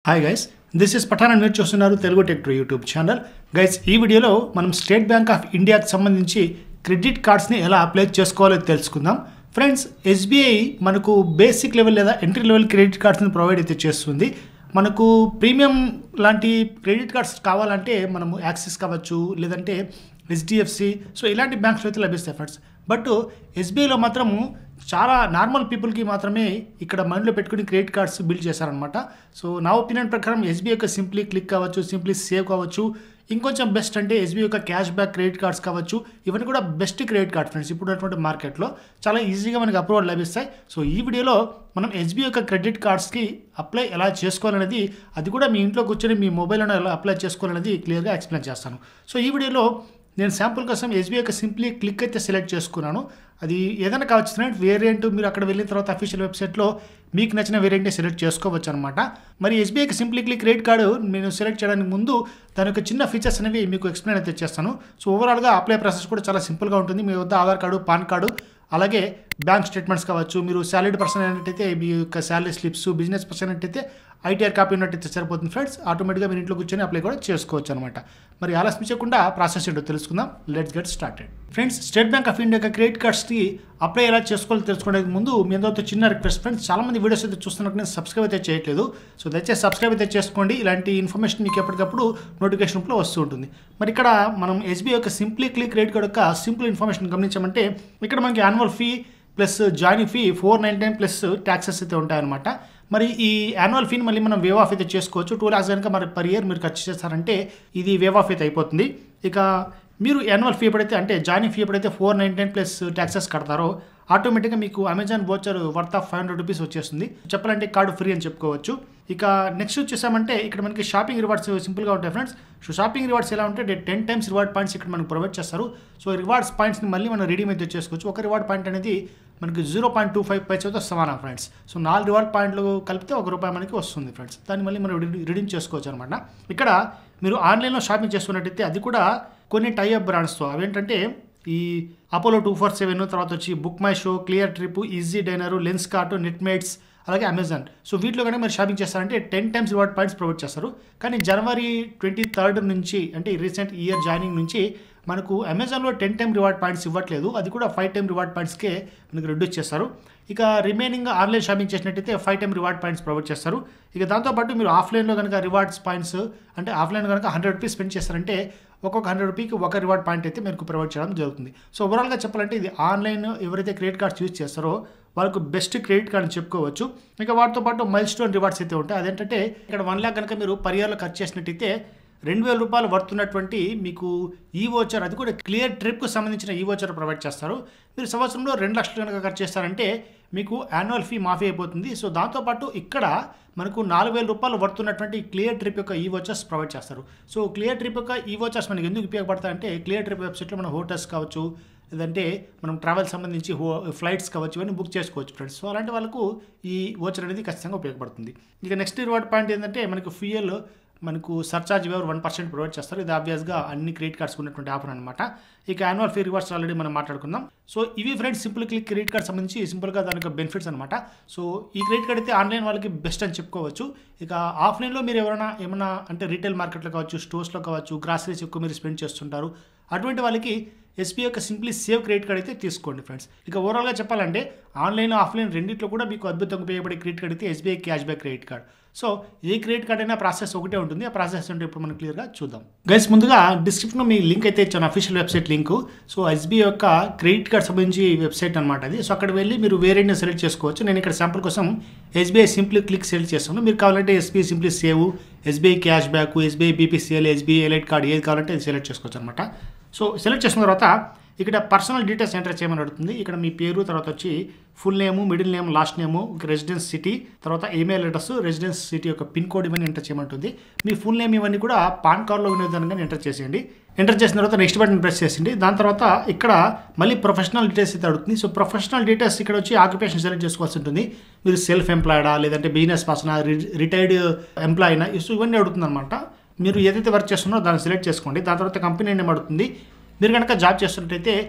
hi guys this is Pathan అని మీరు చూస్తున్నారు Telugu tech YouTube channel guys ఈ వీడియోలో మనం స్టేట్ బ్యాంక్ ఆఫ్ ఇండియాకి సంబంధించి క్రెడిట్ కార్డ్స్ని ఎలా అప్లై చేసుకోవాలో తెలుసుకుందాం ఫ్రెండ్స్ ఎస్బీఐ మనకు బేసిక్ లెవెల్ లేదా ఎంట్రీ లెవెల్ క్రెడిట్ కార్డ్స్ని ప్రొవైడ్ అయితే చేస్తుంది మనకు ప్రీమియం లాంటి క్రెడిట్ కార్డ్స్ కావాలంటే మనము యాక్సిస్ కావచ్చు లేదంటే హెచ్డిఎఫ్సి సో ఇలాంటి బ్యాంక్స్లో అయితే లభిస్తాయి ఫ్రెండ్స్ బట్ ఎస్బీఐలో మాత్రము చాలా నార్మల్ పీపుల్కి మాత్రమే ఇక్కడ మైండ్లో పెట్టుకుని క్రెడిట్ కార్డ్స్ బిల్డ్ చేశారనమాట సో నా ఒపీనియన్ ప్రకారం ఎస్బీఐ యొక్క సింప్లీ క్లిక్ కావచ్చు సింప్లీ సేవ్ కావచ్చు ఇంకొంచెం బెస్ట్ అంటే ఎస్బీఐ యొక్క క్యాష్ బ్యాక్ క్రెడిట్ కార్డ్స్ కావచ్చు ఇవన్నీ కూడా బెస్ట్ క్రెడిట్ కార్డ్ ఫ్రెండ్స్ ఇప్పుడు ఉన్నటువంటి మార్కెట్లో చాలా ఈజీగా మనకి అప్రూవల్ లభిస్తాయి సో ఈ వీడియోలో మనం ఎస్బీఐ యొక్క క్రెడిట్ కార్డ్స్కి అప్లై ఎలా చేసుకోవాలనేది అది కూడా మీ ఇంట్లో కూర్చొని మీ మొబైల్లో ఎలా అప్లై చేసుకోవాలనేది క్లియర్గా ఎక్స్ప్లెయిన్ చేస్తాను సో ఈ వీడియోలో నేను శాంపుల్ కోసం ఎస్బీఐ యొక్క సింప్లీ క్లిక్ అయితే సెలెక్ట్ చేసుకున్నాను అది ఏదైనా కావచ్చు ఫ్రెండ్ వేరియంట్ మీరు అక్కడ వెళ్ళిన తర్వాత అఫీషియల్ వెబ్సైట్లో మీకు నచ్చిన వేరియంట్ని సెలెక్ట్ చేసుకోవచ్చు అనమాట మరి ఎస్బీఐకి సింప్లీ క్లిక్ క్రెడిట్ కార్డు నేను సెలెక్ట్ చేయడానికి ముందు దాని యొక్క చిన్న ఫీచర్స్ అనేవి మీకు ఎక్స్ప్లెయిన్ అయితే చేస్తాను సో ఓవరాల్గా అప్లై ప్రాసెస్ కూడా చాలా సింపుల్గా ఉంటుంది మీ వద్ద ఆధార్ కార్డు పాన్ కార్డు అలాగే బ్యాంక్ స్టేట్మెంట్స్ కావచ్చు మీరు శాలరీ పర్సన్ అయినట్టయితే మీ యొక్క శాలరీ స్లిప్స్ బిజినెస్ పర్సన్ అయినట్టయితే ఐటీఆర్ కాపీ ఉన్నట్టయితే సరిపోతుంది ఫ్రెండ్స్ ఆటోమేటిక్గా మీరు ఇంట్లో కూర్చొని అప్లై కూడా చేసుకోవచ్చు అనమాట మరి ఆలస్యం చేయకుండా ప్రాసెస్ ఏంటో తెలుసుకుందాం let's get started friends State Bank of India యొక్క క్రెడిట్ కార్డ్స్కి అప్లై ఎలా చేసుకోవాలో తెలుసుకోవడానికి ముందు మీ అందరితో చిన్న రిక్వెస్ట్ ఫ్రెండ్స్ చాలా మంది వీడియోస్ అయితే చూస్తున్నట్టు నేను సబ్స్క్రైబ్ అయితే చేయట్లేదు సో దయచేసి సబ్స్క్రైబ్ అయితే చేసుకోండి ఇలాంటి ఇన్ఫర్మేషన్ మీకు ఎప్పటికప్పుడు నోటిఫికేషన్ రూపంలో వస్తూ ఉంటుంది మరి ఇక్కడ మనం ఎస్బీఐ యొక్క సింప్లీ క్లిక్ క్రెడిట్ కార్డ్ యొక్క సింపుల్ ఇన్ఫర్మేషన్ గమనించామంటే ఇక్కడ మనకి annual fee plus joining fee four ninety nine plus taxes అయితే ఉంటాయన్నమాట మరి ఈ యాన్యువల్ ఫీని మళ్ళీ మనం వేవ్ ఆఫ్ అయితే చేసుకోవచ్చు టూ ల్యాక్స్ కనుక మరి పర్ ఇయర్ మీరు ఖర్చు చేస్తారంటే ఇది వేవ్ ఆఫ్ అయితే అయిపోతుంది ఇక మీరు యాన్యువల్ ఫీ ఎప్పుడైతే అంటే జాయినింగ్ ఫీ ఎప్పుడైతే four ninety nine plus taxes కడతారో ఆటోమేటిక్గా మీకు Amazon voucher worth of five hundred rupees వచ్చేస్తుంది చెప్పాలంటే కార్డు ఫ్రీ అని చెప్పుకోవచ్చు ఇక నెక్స్ట్ వచ్చేసామంటే ఇక్కడ మనకి షాపింగ్ రివార్డ్స్ సింపుల్గా ఉంటాయి ఫ్రెండ్స్ సో షాపింగ్ రివార్డ్స్ ఎలా ఉంటే టెన్ టైమ్స్ రివార్డ్ పాయింట్స్ ఇక్కడ మనకు ప్రొవైడ్ చేస్తారు సో రివార్డ్స్ పాయింట్స్ని మళ్ళీ మనం రెడీమ్ అయితే చేసుకోవచ్చు ఒక రివార్డ్ పాయింట్ అనేది మనకి జీరో పాయింట్ టూ ఫైవ్ పైసలతో సమానం ఫ్రెండ్స్ సో నాలుగు రివార్డ్ పాయింట్లు కలిపితే ఒక రూపాయి మనకి వస్తుంది ఫ్రెండ్స్ దాన్ని మళ్ళీ మనం రిడీమ్ చేసుకోవచ్చు అనమాట ఇక్కడ మీరు ఆన్లైన్లో షాపింగ్ చేసుకున్నట్టయితే అది కూడా కొన్ని టైఅప్ బ్రాండ్స్తో అవేంటంటే ఈ అపోలో టూ ఫోర్ సెవెన్ తర్వాత వచ్చి BookMyShow Cleartrip EasyDiner Lenskart Netmeds అలాగే అమెజాన్ సో వీటిలో కనుక మీరు షాపింగ్ చేస్తారంటే ten times reward points provide చేస్తారు కానీ జనవరి ట్వంటీ థర్డ్ నుంచి అంటే రీసెంట్ ఇయర్ జాయినింగ్ నుంచి మనకు అమెజాన్లో టెన్ టైమ్ రివార్డ్ పాయింట్స్ ఇవ్వట్లేదు అది కూడా ఫైవ్ టైమ్ రివార్డ్ పాయింట్స్కే మనకు రెడ్యూస్ చేస్తారు ఇక రిమైనింగ్ ఆన్లైన్ షాపింగ్ చేసినట్టయితే five time reward points provide చేస్తారు ఇక దాంతోపాటు మీరు ఆఫ్లైన్లో కనుక రివార్డ్స్ పాయింట్స్ అంటే ఆఫ్లైన్ కనుక హండ్రెడ్ రూపీస్ స్పెండ్ చేస్తారంటే ఒక్కొక్క హండ్రెడ్ రూపీకి ఒక రివార్డ్ పాయింట్ అయితే మీకు ప్రొవైడ్ చేయడం జరుగుతుంది సో ఓవరాల్గా చెప్పాలంటే ఇది ఆన్లైన్ ఎవరైతే క్రెడిట్ కార్డ్స్ యూజ్ చేస్తారో వాళ్ళకు బెస్ట్ క్రెడిట్ కార్డ్ అని చెప్పుకోవచ్చు ఇంకా వాటితో పాటు మైల్ స్టోన్ రివార్డ్స్ అయితే ఉంటాయి అదేంటంటే ఇక్కడ వన్ ల్యాక్ కనుక మీరు పర్ ఇయర్లో ఖర్చు చేసినట్టయితే రెండు వేల రూపాయలు వర్తున్నటువంటి మీకు ఈ ఓచర్ అది కూడా క్లియర్ ట్రిప్కు సంబంధించిన ఈ ఓచర్ ప్రొవైడ్ చేస్తారు మీరు సంవత్సరంలో రెండు లక్షలు కనుక ఖర్చు చేస్తారంటే మీకు యాన్యువల్ ఫీ మాఫీ అయిపోతుంది సో దాంతోపాటు ఇక్కడ మనకు నాలుగు వేల రూపాయలు వర్తున్నటువంటి క్లియర్ ట్రిప్ యొక్క ఈ ఓచర్స్ ప్రొవైడ్ చేస్తారు సో క్లియర్ ట్రిప్ యొక్క ఈ ఓచర్స్ మనకి ఎందుకు ఉపయోగపడతాయంటే క్లియర్ ట్రిప్ వెబ్సైట్లో మన హోటల్స్ కావచ్చు లేదంటే మనం ట్రావెల్ సంబంధించి హో ఫ్లైట్స్ కావచ్చు ఇవన్నీ బుక్ చేసుకోవచ్చు ఫ్రెండ్స్ సో అలాంటి వాళ్ళకు ఈ ఓచర్ అనేది ఖచ్చితంగా ఉపయోగపడుతుంది ఇక నెక్స్ట్ రివార్డ్ పాయింట్ ఏంటంటే మనకు ఫ్యూయల్ మనకు surcharge waiver one percent provide చేస్తారు ఇది ఆబ్వియస్గా అన్ని క్రెడిట్ కార్డ్స్ ఉన్నటువంటి ఆఫర్ అనమాట ఇక యాన్యువల్ ఫీ రివార్డ్స్ ఆల్రెడీ మనం మాట్లాడుకుందాం సో ఇవి friends simple click credit card సంబంధించి సింపుల్గా దాని యొక్క బెనిఫిట్స్ అనమాట సో ఈ క్రెడిట్ కార్డ్ అయితే ఆన్లైన్ వాళ్ళకి బెస్ట్ అని చెప్పుకోవచ్చు ఇక ఆఫ్లైన్లో మీరు ఎవరైనా ఏమైనా అంటే రీటైల్ మార్కెట్లో కావచ్చు స్టోర్స్లో కావచ్చు గ్రాసరీస్ ఎక్కువ మీరు స్పెండ్ చేస్తుంటారు అటువంటి వాళ్ళకి ఎస్బీ యొక్క సింప్లీ సేవ్ క్రెడిట్ కార్డ్ అయితే తీసుకోండి ఫ్రెండ్స్ ఇక ఓవరాల్గా చెప్పాలంటే ఆన్లైన్ ఆఫ్లైన్ రెండింటిలో కూడా మీకు అద్భుతంగా ఉపయోగపడే క్రెడిట్ కార్డ్ అయితే SBI cash cashback credit card so ఏ క్రెడిట్ కార్డ్ అయినా ప్రాసెస్ ఒకటే ఉంటుంది ఆ ప్రాసెస్ అంటే ఇప్పుడు మనం క్లియర్గా చూద్దాం గైస్ ముందుగా డిస్క్రిప్షన్లో మీ లింక్ అయితే ఇచ్చాను official website link so SBI యొక్క క్రెడిట్ కార్డ్ సంబంధించి వెబ్సైట్ అనమాట అది సో అక్కడ వెళ్ళి మీరు వేరేని సెలెక్ట్ చేసుకోవచ్చు నేను ఇక్కడ శాంపుల్ కోసం ఎస్బీఐ సింప్లీ క్లిక్ సెలెక్ట్ చేస్తాను మీరు కావాలంటే SBI simply save SBI cash back SBI BPCL SBI elite card ఏది కావాలంటే అది సెలెక్ట్ చేసుకోవచ్చు అనమాట సో సెలెక్ట్ చేసిన తర్వాత ఇక్కడ పర్సనల్ డీటెయిల్స్ ఎంటర్ చేయమని అడుగుతుంది ఇక్కడ మీ పేరు తర్వాత వచ్చి full name middle name last name residence city తర్వాత ఈమెయిల్ అడ్రస్ రెసిడెన్స్ సిటీ యొక్క పిన్ కోడ్ ఇవన్నీ ఎంటర్ చేయమంటుంది మీ ఫుల్ నేమ్ ఇవన్నీ కూడా పాన్ కార్డ్లో ఉన్న విధంగా ఎంటర్ చేసేయండి ఎంటర్ చేసిన తర్వాత నెక్స్ట్ బటన్ ప్రెస్ చేసింది దాని తర్వాత ఇక్కడ మళ్ళీ ప్రొఫెషనల్ డీటెయిల్స్ అయితే అడుగుతుంది సో ప్రొఫెషనల్ డీటెయిల్స్ ఇక్కడ వచ్చి ఆక్యుపేషన్ సెలెక్ట్ చేసుకోవాల్సి ఉంటుంది మీరు సెల్ఫ్ ఎంప్లాయిడా లేదంటే బిజినెస్ పర్సన్ రిటైర్డ్ ఎంప్లాయీనా సో ఇవన్నీ అడుగుతుంది అనమాట మీరు ఏదైతే వర్క్ చేస్తున్నారో దాన్ని సెలెక్ట్ చేసుకోండి దాని తర్వాత కంపెనీ నేమ్ అడుగుతుంది మీరు కనుక జాబ్ చేస్తున్నట్టయితే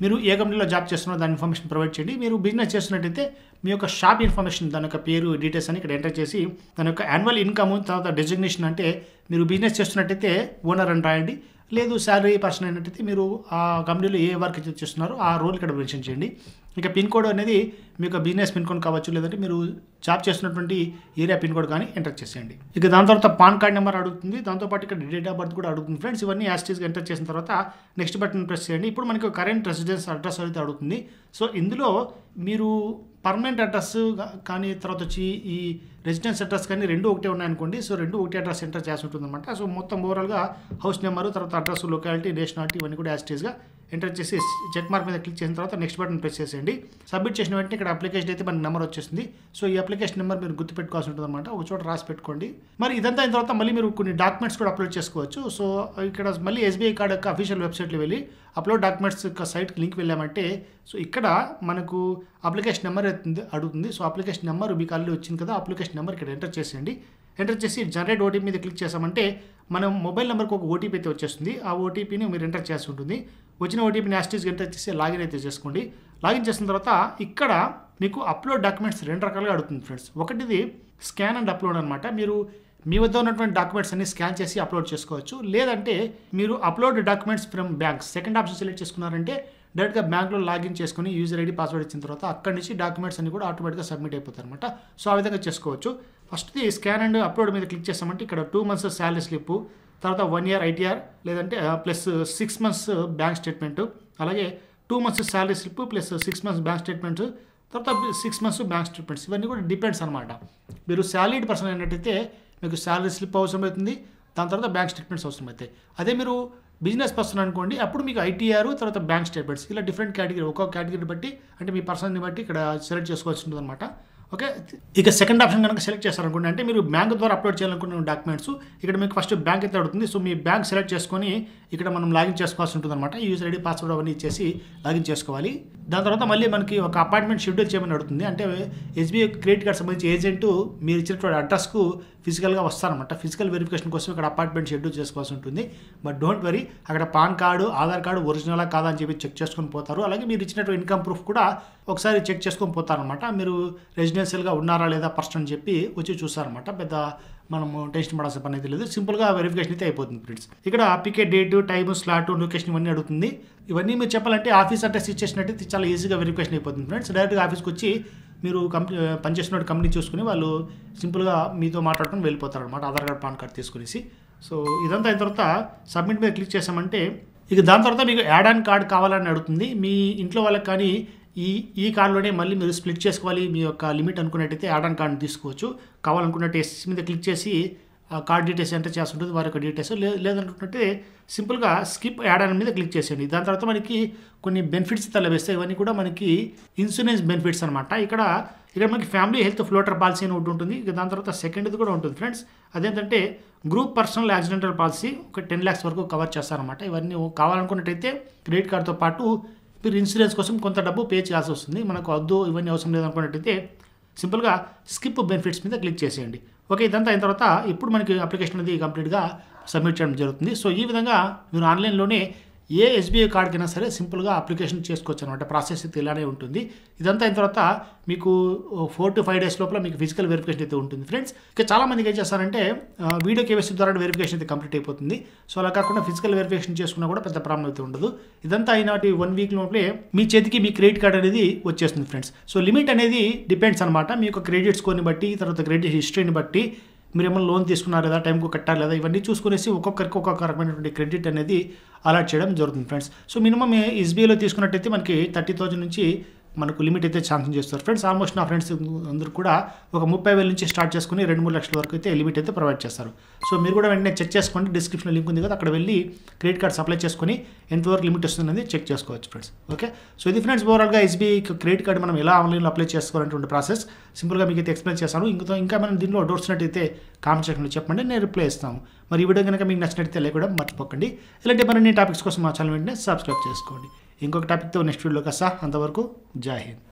మీరు ఏ కంపెనీలో జాబ్ చేస్తున్నారో దాని ఇన్ఫర్మేషన్ ప్రొవైడ్ చేయండి మీరు బిజినెస్ చేస్తున్నట్టయితే మీ యొక్క షాప్ ఇన్ఫర్మేషన్ దాని యొక్క పేరు డీటెయిల్స్ అని ఇక్కడ ఎంటర్ చేసి దాని యొక్క యాన్యువల్ ఇన్కమ్ తర్వాత డెసిగ్నేషన్ అంటే మీరు బిజినెస్ చేస్తున్నట్టయితే ఓనర్ అని రాయండి లేదు శాలరీ పర్సన్ అయినట్టయితే మీరు ఆ కంపెనీలో ఏ వర్క్ చేస్తున్నారో ఆ రోల్ ఇక్కడ మెన్షన్ చేయండి ఇక పిన్ కోడ్ అనేది మీ యొక్క బిజినెస్ పిన్ కోడ్ కావచ్చు లేదంటే మీరు జాబ్ చేస్తున్నటువంటి ఏరియా పిన్ కోడ్ కానీ ఎంటర్ చేసేయండి ఇక దాని తర్వాత పాన్ కార్డ్ నెంబర్ అడుగుతుంది దాంతోపాటు ఇక్కడ డేట్ ఆఫ్ బర్త్ కూడా అడుగుతుంది ఫ్రెండ్స్ ఇవన్నీ యాస్టీస్గా ఎంటర్ చేసిన తర్వాత నెక్స్ట్ బటన్ ప్రెస్ చేయండి ఇప్పుడు మనకి కరెంట్ రెసిడెన్స్ అడ్రస్ అయితే అడుగుతుంది సో ఇందులో మీరు పర్మనెంట్ అడ్రస్ కానీ తర్వాత వచ్చి ఈ రెసిడెన్స్ అడ్రస్ కానీ రెండు ఒకటే ఉన్నాయనుకోండి సో రెండు ఒకటే అడ్రస్ ఎంటర్ చేసి ఉంటుంది అనమాట సో మొత్తం ఓవరాల్గా హౌస్ నెంబరు తర్వాత అడ్రస్ లొకాలిటీ నేషనాలిటీ ఇవన్నీ కూడా యాస్టీస్గా ఎంటర్ చేసి చెక్ మార్క్ మీద క్లిక్ చేసిన తర్వాత నెక్స్ట్ బటన్ ప్రెస్ చేసేయండి సబ్మిట్ చేసిన వెంటనే ఇక్కడ అప్లికేషన్ అయితే మన నెంబర్ వచ్చేసింది సో ఈ అప్లికేషన్ నెంబర్ మీరు గుర్తుపెట్టుకోవాల్సి ఉంటుంది అనమాట ఒక చోట రాసి పెట్టుకోండి మరి ఇదంతా అయిన తర్వాత మళ్ళీ మీరు కొన్ని డాక్యుమెంట్స్ కూడా అప్లోడ్ చేసుకోవచ్చు సో ఇక్కడ మళ్ళీ ఎస్బీఐ కార్డ్ యొక్క అఫీషియల్ వెబ్సైట్లో వెళ్ళి అప్లోడ్ డాక్యుమెంట్స్ యొక్క సైట్కి లింక్ వెళ్ళామంటే సో ఇక్కడ మనకు అప్లికేషన్ నెంబర్ అవుతుంది అడుగుతుంది సో అప్లికేషన్ నెంబర్ మీకు ఆల్రెడీ వచ్చింది కదా అప్లికేషన్ నెంబర్ ఇక్కడ ఎంటర్ చేసేయండి ఎంటర్ చేసి జనరేట్ ఓటీపీ మీద క్లిక్ చేసామంటే మనం మొబైల్ నెంబర్కి ఒక ఓటీపీ అయితే వచ్చేస్తుంది ఆ ఓటీపీని మీరు ఎంటర్ చేసి ఉంటుంది వచ్చిన ఓటీపీని యాస్టీస్గా ఎంటర్ చేసి లాగిన్ అయితే చేసుకోండి లాగిన్ చేసిన తర్వాత ఇక్కడ మీకు అప్లోడ్ డాక్యుమెంట్స్ రెండు రకాలుగా అడుగుతుంది ఫ్రెండ్స్ ఒకటిది స్కాన్ అండ్ అప్లోడ్ అనమాట మీరు మీ వద్ద ఉన్నటువంటి డాక్యుమెంట్స్ అన్ని స్కాన్ చేసి అప్లోడ్ చేసుకోవచ్చు లేదంటే మీరు upload documents from bank second option select చేసుకున్నారంటే డైరెక్ట్గా బ్యాంక్లో లాగిన్ చేసుకుని యూజర్ ఐడి పాస్వర్డ్ ఇచ్చిన తర్వాత అక్కడి నుంచి డాక్యుమెంట్స్ అన్ని కూడా ఆటోమేటిక్గా సబ్మిట్ అయిపోతాయి అనమాట సో ఆ విధంగా చేసుకోవచ్చు ఫస్ట్ది స్కాన్ అండ్ అప్లోడ్ మీద క్లిక్ చేసామంటే ఇక్కడ టూ మంత్స్ శాలరీ స్లిప్ తర్వాత వన్ ఇయర్ ఐటీఆర్ లేదంటే plus six months bank statement అలాగే two months salary slip plus six months bank statements తర్వాత సిక్స్ మంత్స్ బ్యాంక్ స్టేట్మెంట్స్ ఇవన్నీ కూడా డిపెండ్స్ అనమాట మీరు శాలరీడ్ పర్సన్ అయినట్టయితే మీకు శాలరీ స్లిప్ అవసరం అవుతుంది దాని తర్వాత బ్యాంక్ స్టేట్మెంట్స్ అవసరం అవుతాయి అదే మీరు బిజినెస్ పర్సన్ అనుకోండి అప్పుడు మీకు ఐటీఆర్ తర్వాత బ్యాంక్ స్టేట్మెంట్స్ ఇలా డిఫరెంట్ కేటగిరీ ఒక్కొక్క కేటగిరీ బట్టి అంటే మీ పర్సన్ని బట్టి ఇక్కడ సెలెక్ట్ చేసుకోవాల్సి ఉంటుంది అనమాట ఓకే ఇక సెకండ్ ఆప్షన్ కనుక సెలెక్ట్ చేస్తారనుకోండి అంటే మీరు బ్యాంక్ ద్వారా అప్లోడ్ చేయాలనుకున్న డాక్యుమెంట్స్ ఇక్కడ మీకు ఫస్ట్ బ్యాంక్ అయితే అడుగుతుంది సో మీ బ్యాంక్ సెలెక్ట్ చేసుకొని ఇక్కడ మనం లాగిన్ చేసుకోవాల్సి ఉంటుంది అనమాట యూజర్ ఐడి పాస్వర్డ్ అవన్నీ ఇచ్చేసి లాగిన్ చేసుకోవాలి దాని తర్వాత మళ్ళీ మనకి ఒక అపాయింట్మెంట్ షెడ్యూల్ చేయమని అడుగుతుంది అంటే ఎస్బీఐ క్రెడిట్ కార్డ్ సంబంధించి ఏజెంట్ మీరు ఇచ్చినటువంటి అడ్రస్కు ఫిజికల్గా వస్తారనమాట ఫిజికల్ వెరిఫికేషన్ కోసం ఇక్కడ అపాయింట్మెంట్ షెడ్యూల్ చేసుకోవాల్సి ఉంటుంది బట్ డోంట్ వరీ అక్కడ పాన్ కార్డు ఆధార్ కార్డు ఒరిజినలా కాదా అని చెప్పి చెక్ చేసుకొని పోతారు అలాగే మీరు ఇచ్చినటువంటి ఇన్కమ్ ప్రూఫ్ కూడా ఒకసారి చెక్ చేసుకొని పోతారనమాట మీరు రెసిడెన్షియల్గా ఉన్నారా లేదా పర్సన్ అని చెప్పి వచ్చి చూస్తారనమాట పెద్ద మనము టెన్షన్ పడాల్సిన పని అయితే లేదు సింపుల్గా వెరిఫికేషన్ అయితే అయిపోతుంది ఫ్రెండ్స్ ఇక్కడ pick a date time slot location ఇవన్నీ అడుగుతుంది ఇవన్నీ మీరు చెప్పాలంటే ఆఫీస్ అడ్రస్ ఇచ్చేసినట్టయితే చాలా ఈజీగా వెరిఫికేషన్ అయిపోతుంది ఫ్రెండ్స్ డైరెక్ట్గా ఆఫీస్కి వచ్చి మీరు కంపెనీ పనిచేస్తున్న కంపెనీ చూసుకుని వాళ్ళు సింపుల్గా మీతో మాట్లాడుకుని వెళ్ళిపోతారు అనమాట ఆధార్ కార్డ్ పాన్ కార్డ్ తీసుకునేసి సో ఇదంతా అయిన తర్వాత సబ్మిట్ మీద క్లిక్ చేసామంటే ఇక దాని తర్వాత మీకు యాడ్ ఆన్ కార్డ్ కావాలని అడుగుతుంది మీ ఇంట్లో వాళ్ళకి కానీ ఈ ఈ కార్డులోనే మళ్ళీ మీరు స్ప్లిట్ చేసుకోవాలి మీ యొక్క లిమిట్ అనుకున్నట్టయితే యాడ్ ఆన్ కార్డ్ని తీసుకోవచ్చు కావాలనుకున్నట్టు ఎస్ మీద క్లిక్ చేసి ఆ కార్డ్ డీటెయిల్స్ ఎంటర్ చేస్తుంటుంది వారి యొక్క డీటెయిల్స్ లే లేదనుకుంటే సింపుల్గా స్కిప్ యాడ్ ఆన్ మీద క్లిక్ చేసేయండి దాని తర్వాత మనకి కొన్ని బెనిఫిట్స్ లభిస్తాయి ఇవన్నీ కూడా మనకి ఇన్సూరెన్స్ బెనిఫిట్స్ అనమాట ఇక్కడ ఇక్కడ మనకి ఫ్యామిలీ హెల్త్ ఫ్లోటర్ పాలసీ అని ఒకటి ఉంటుంది ఇక దాని తర్వాత సెకండ్ది కూడా ఉంటుంది ఫ్రెండ్స్ అదేంటంటే గ్రూప్ పర్సనల్ యాక్సిడెంటల్ పాలసీ ఒక టెన్ ల్యాక్స్ వరకు కవర్ చేస్తారనమాట ఇవన్నీ కావాలనుకున్నట్టయితే క్రెడిట్ కార్డ్తో పాటు మీరు ఇన్సూరెన్స్ కోసం కొంత డబ్బు పే చేయాల్సి వస్తుంది మనకు వద్దు ఇవన్నీ అవసరం లేదనుకున్నట్టయితే సింపుల్గా స్కిప్ బెనిఫిట్స్ మీద క్లిక్ చేసేయండి ఓకే ఇదంతా అయిన తర్వాత ఇప్పుడు మనకి అప్లికేషన్ అనేది కంప్లీట్గా సబ్మిట్ చేయడం జరుగుతుంది సో ఈ విధంగా మీరు ఆన్లైన్లోనే ఏ ఎస్బీఐ కార్డ్కైనా సరే సింపుల్గా అప్లికేషన్ చేసుకోవచ్చు అనమాట ప్రాసెస్ అయితే ఇలానే ఉంటుంది ఇదంతా అయిన తర్వాత మీకు ఫోర్ టు ఫైవ్ డేస్ లోపల మీకు ఫిజికల్ వెరిఫికేషన్ అయితే ఉంటుంది ఫ్రెండ్స్ ఇక చాలామందికి ఏం చేస్తారంటే వీడియో కేవైసీ ద్వారా వెరిఫికేషన్ అయితే కంప్లీట్ అయిపోతుంది సో అలా కాకుండా ఫిజికల్ వెరిఫికేషన్ చేసుకున్నా కూడా పెద్ద ప్రాబ్లం అయితే ఉండదు ఇదంతా అయినటి వన్ వీక్ లోపలే మీ చేతికి మీ క్రెడిట్ కార్డ్ అనేది వచ్చేస్తుంది ఫ్రెండ్స్ సో లిమిట్ అనేది డిపెండ్స్ అనమాట మీ యొక్క క్రెడిట్ స్కోర్ని బట్టి తర్వాత క్రెడిట్ హిస్టరీని బట్టి మీరు ఏమైనా లోన్ తీసుకున్నారు లేదా టైంకు కట్టారు లేదా ఇవన్నీ చూసుకునేసి ఒక్కొక్కరికి ఒక్కొక్క రకమైనటువంటి క్రెడిట్ అనేది అలాట్ చేయడం జరుగుతుంది ఫ్రెండ్స్ సో మినిమం ఎస్బీఐలో తీసుకున్నట్టయితే మనకి థర్టీ థౌజండ్ నుంచి మనకు లిమిట్ అయితే శాంక్షన్ చేస్తారు ఫ్రెండ్స్ ఆల్మోస్ట్ నా ఫ్రెండ్స్ అందరూ కూడా ఒక ముప్పై వేల నుంచి స్టార్ట్ చేసుకుని రెండు మూడు లక్షల వరకు అయితే లిమిట్ అయితే ప్రొవైడ్ చేస్తారు సో మీరు కూడా వెంటనే చెక్ చేసుకోండి డిస్క్రిప్షన్లో లింక్ ఉంది కదా అక్కడ వెళ్ళి క్రెడిట్ కార్డ్స్ అప్లై చేసుకుని ఎంతవరకు లిమిట్ వస్తుందని చెక్ చేసుకోవచ్చు ఫ్రెండ్స్ ఓకే సో ఇది ఫ్రెండ్స్ ఓవరాల్గా ఎస్బీఐ క్రెడిట్ కార్డ్ మనం ఎలా ఆన్లైన్లో అప్లై చేసుకోవాలనేటువంటి ప్రాసెస్ సింపుల్గా మీకు అయితే ఎక్స్ప్లెయిన్ చేస్తాను ఇంకా ఇంకా మనం దీనిలో డౌట్స్ ఉన్నట్టయితే కామెంట్ సెక్షన్లో చెప్పండి నేను రిప్లై ఇస్తాను మరి ఈ వీడియో కనుక మీకు నచ్చినట్టయితే లైక్ కూడా మర్చిపోకండి ఇలాంటి మరిన్ని టాపిక్స్ కోసం మా ఛానల్ వెంటనే సబ్స్క్రైబ్ చేసుకోండి ఇంకొక టాపిక్తో నెక్స్ట్ వీడియోకి వస్తా అంతవరకు జై హింద్